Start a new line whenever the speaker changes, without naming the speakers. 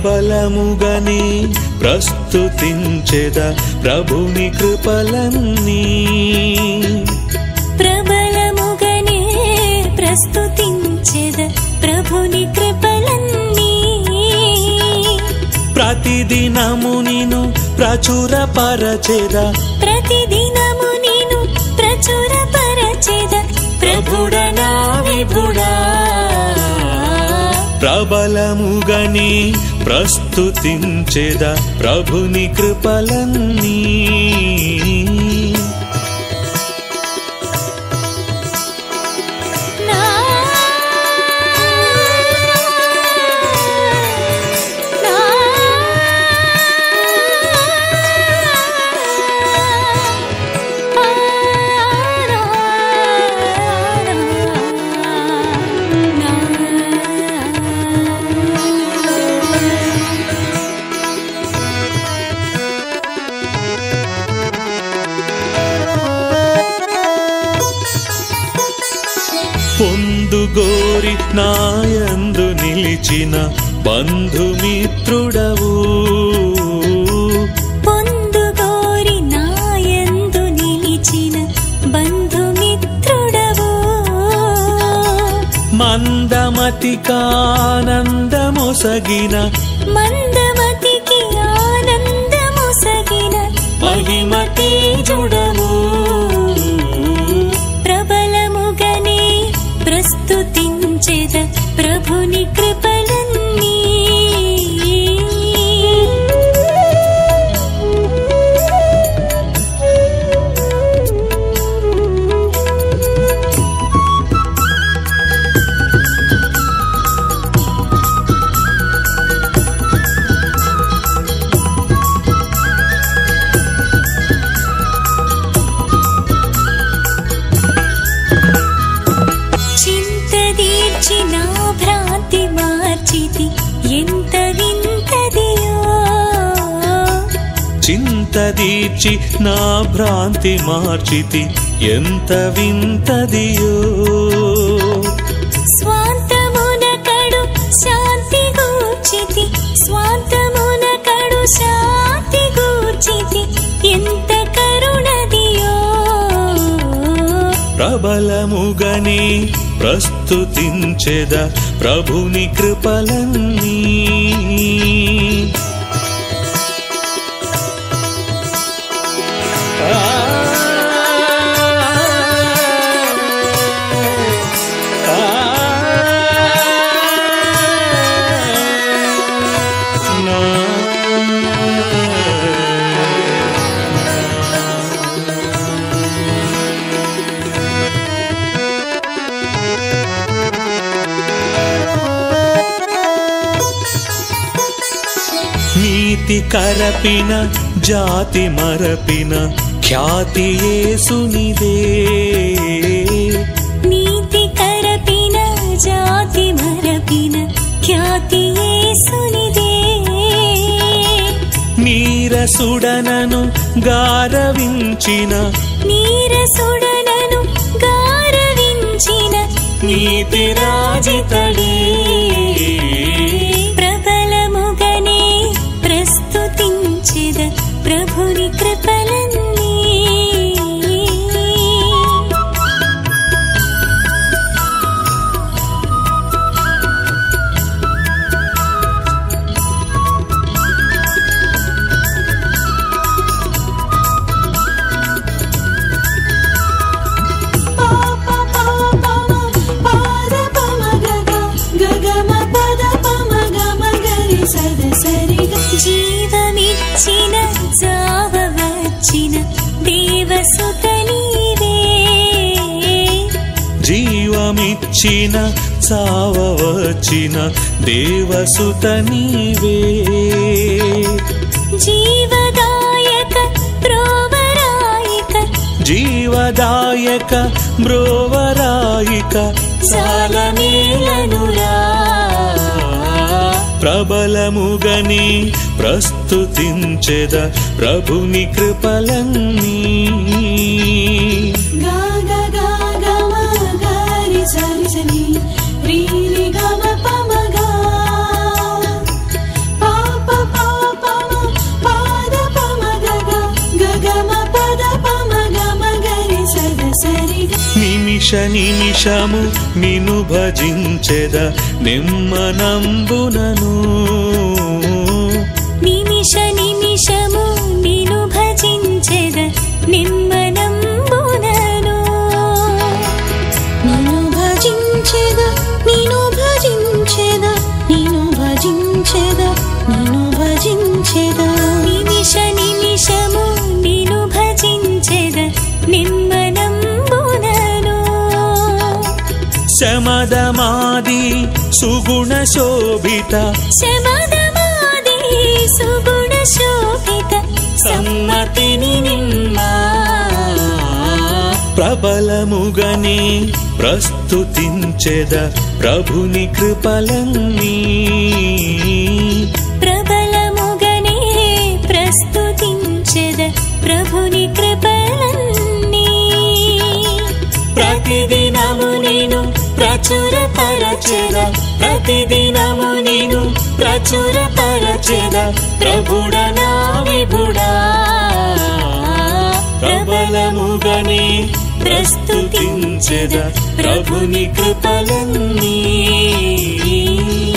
ప్రబలముగని ప్రస్తుతించెద ప్రభుని కృపలన్నీ
ప్రబలముగనే ప్రస్తుతించెద ప్రభుని కృపలన్నీ
ప్రతిదినము నిను ప్రచురపరచెద
ప్రతిదినము నేను ప్రచురపరచెద ప్రభుడనా విభుడా
ప్రబలముగని ప్రస్తుతించెద ప్రభుని కృపలన్నీ
నా నా
పొందుగోరి నాయందు నిలిచిన బంధుమిత్రుడవు
పొందుగోరి నాయందు నిలిచిన బంధుమిత్రుడవు
మందమతికానందమొసగిన
మందమతికి ఆనందముసగిన
మహిమ తేజుడవు
ప్రబలముగనే ప్రస్తుతించెద ప్రభుని కృపలన్నీ చింత తీర్చి నా భ్రాంతి మార్చితి ఎంత వింతదియో
చింత తీర్చి నా భ్రాంతి మార్చితి ఎంత వింతదియో
స్వాంతమున కడు శాంతి గూర్చితి స్వాంతమున కడు శాంతి గూర్చితి ఎంత కరుణదియో
ప్రబలముగని ప్రస్తుతించెద ప్రభుని కృపలన్నీ నీతి కరపిన జాతి మరపిన ఖ్యాతి యేసునిదే
నీతి కరపిన జాతి మరపిన ఖ్యాతి యేసునిదే
నీరసుడనను గారవించిన
నీరసుడనను గారవించిన
నీతి రాజితడే
ప్రబలముగనే ప్రస్తుతించెద ప్రభుని కృపలన్నీ జీవమిచ్చిన జావ వచ్చిన దేవసుత నీవే
జీవమిచ్చిన చావవచ్చిన దేవసుత నీవే
జీవదాయక ప్రోవరాయక
జీవదాయక బ్రోవరాయిక
సాలమేలనురా
ప్రబలముగని ప్రస్తుతించెద ప్రభుని కృపలన్నీ
గా గా గా గా మా గా రి స రి స ని రి రి గా మా ప మ గా పా
నిమిషము నిను భజించెద నిమ్మనంబునను
నిమిష నిమిషము నిను భజించెద నిమ్మనంబునను
నిన్ను భజించెద నిన్ను భజించెద నిన్ను భజించెద నిన్ను భజించెద
నిమిష నిమిషము నిను భజించెద నిమ్మనంబునను
శమదమాది సుగుణ శోభిత
శమదమాది సుగుణ శోభిత
సమ్మతిని నిమ్మా ప్రబలముగనే ప్రస్తుతించెద ప్రభుని కృపలన్నీ
ప్రబలముగనే ప్రస్తుతించెద ప్రభుని కృపలన్నీ
ప్రతిదినము నేను ప్రచుర పరచెద ప్రతిదినము నేను ప్రచుర పరచెద ప్రభుడనా విభుడా ప్రబలముగనే ప్రస్తుతించెద ప్రభుని కృపలన్నీ